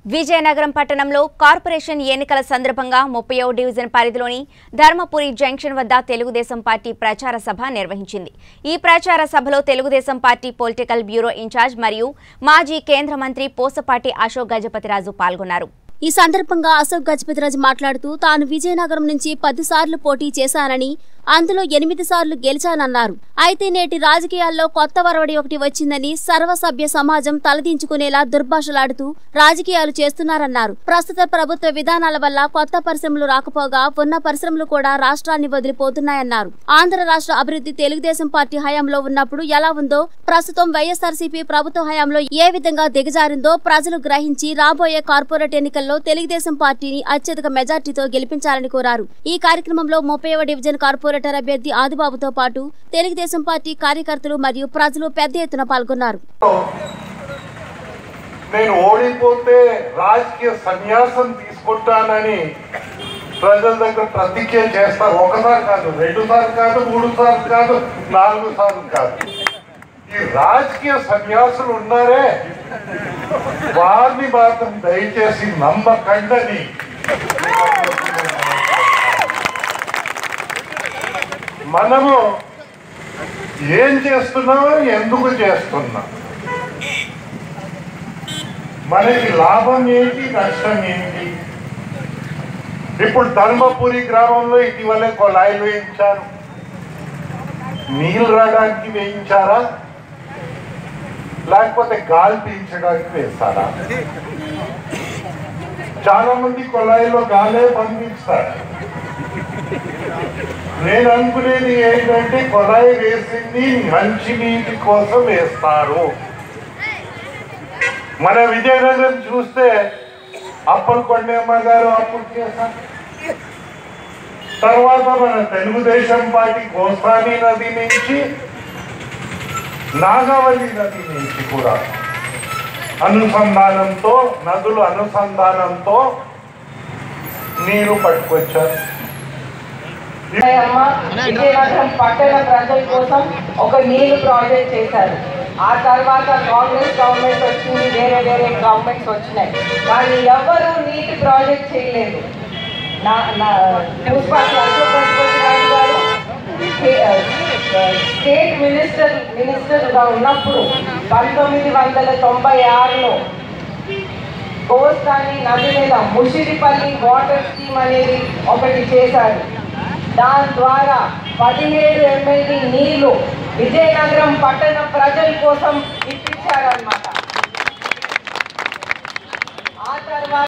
విజయనగరం పట్టణంలో కార్పొరేషన్ ఎన్నికల సందర్భంగా ముప్పయో డివిజన్ పరిధిలోని ధర్మపురి జంక్షన్ వద్ద తెలుగుదేశం పార్టీ ప్రచార సభ నిర్వహించింది ఈ ప్రచార సభలో Telugu Desam party political bureau in-charge మరియు మాజీ కేంద్ర మంత్రి పోసపాటి అశోక్ గజపతిరాజు పాల్గొన్నారు ఈ సందర్భంగా అశోక్ గజపతిరాజు మాట్లాడుతూ తాను విజయనగరం నుంచి పది సార్లు పోటీ చేశానని అందులో ఎనిమిది సార్లు గెలిచానన్నారు అయితే నేటి రాజకీయాల్లో కొత్త వరవడి ఒకటి వచ్చిందని సర్వసభ్య సమాజం తలదించుకునేలా దుర్భాషలాడుతూ రాజకీయాలు చేస్తున్నారన్నారు ప్రస్తుత ప్రభుత్వ విధానాల వల్ల కొత్త పరిశ్రమలు రాకపోగా ఉన్న పరిశ్రమలు కూడా రాష్ట్రాన్ని వదిలిపోతున్నాయన్నారు ఆంధ్ర రాష్ట్ర అభివృద్ధి తెలుగుదేశం పార్టీ హయాంలో ఉన్నప్పుడు ఎలా ఉందో ప్రస్తుతం వైఎస్ఆర్సీపీ ప్రభుత్వ హయాంలో ఏ విధంగా దిగజారిందో ప్రజలు గ్రహించి రాబోయే కార్పొరేట్ ఎన్నికల్లో తెలుగుదేశం పార్టీని అత్యధిక మెజార్టీతో గెలిపించాలని కోరారు ఈ కార్యక్రమంలో ముప్పైవ డివిజన్ కార్పొరేటర్ అభ్యర్థి ఆదిబాబుతో పాటు తెలుగుదేశం పార్టీ కార్యకర్తలు మరియు ప్రజలు పెద్ద ఎత్తున పాల్గొన్నారు నేను ఓడిపోతే రాజకీయ సన్యాసం తీసుకుంటానని ప్రజల దగ్గర ప్రతిజ్ఞ చేస్తారు ఒకసారి కాదు రెండు సార్లు కాదు మూడు సార్లు కాదు నాలుగు సార్లు కాదు ఈ రాజకీయ సన్యాసులు ఉన్నారే వారిని మాత్రం దయచేసి నమ్మకండని మనము ఏం చేస్తున్నామో ఎందుకు చేస్తున్నాం మనకి లాభం ఏంటి నష్టం ఏంటి ఇప్పుడు ధర్మపురి గ్రామంలో ఇటీవల కొలాయిలు వేయించారు నీళ్ళు రావడానికి వేయించారా లేకపోతే గాలి పీల్చడానికి వేస్తారా చాలా మంది కొలాయిలో గాలే పంపిస్తారు నేను అనుకునేది ఏంటంటే కొలాయి వేసింది మంచి నీటి కోసం వేస్తారు మన విజయనగరం చూస్తే అప్పల్ కొండమ్మ గారు అప్పుడు చేశారు తర్వాత మన తెలుగుదేశం పార్టీ గోసాని నది నుంచి నాగావళి నది నుంచి కూడా అనుసంధానంతో నదులు అనుసంధానంతో నీరు పట్టుకొచ్చారు అమ్మ విజయనగరం పట్టణ ప్రజల కోసం ఒక నీళ్లు ప్రాజెక్ట్ చేశారు ఆ తర్వాత కాంగ్రెస్ గవర్నమెంట్ వచ్చింది వేరే వేరే గవర్నమెంట్స్ వచ్చినాయి కానీ ఎవరు నీటి ప్రాజెక్ట్ చేయలేదు నా నా మున్సిపాలిటీ అశోక్ గజపతి రాజు గారు స్టే- స్టేట్ మినిస్టర్ మినిస్టర్గా ఉన్నప్పుడు పంతొమ్మిది వందల తొంభై ఆరులో కోస్తాని నది మీద ముషిరిపల్లి వాటర్ స్కీమ్ అనేది ఒకటి చేశారు దాని ద్వారా పదిహేడు ఎమ్మెల్యే నీళ్లు విజయనగరం పట్టణ ప్రజల కోసం ఇప్పించారన్నమాట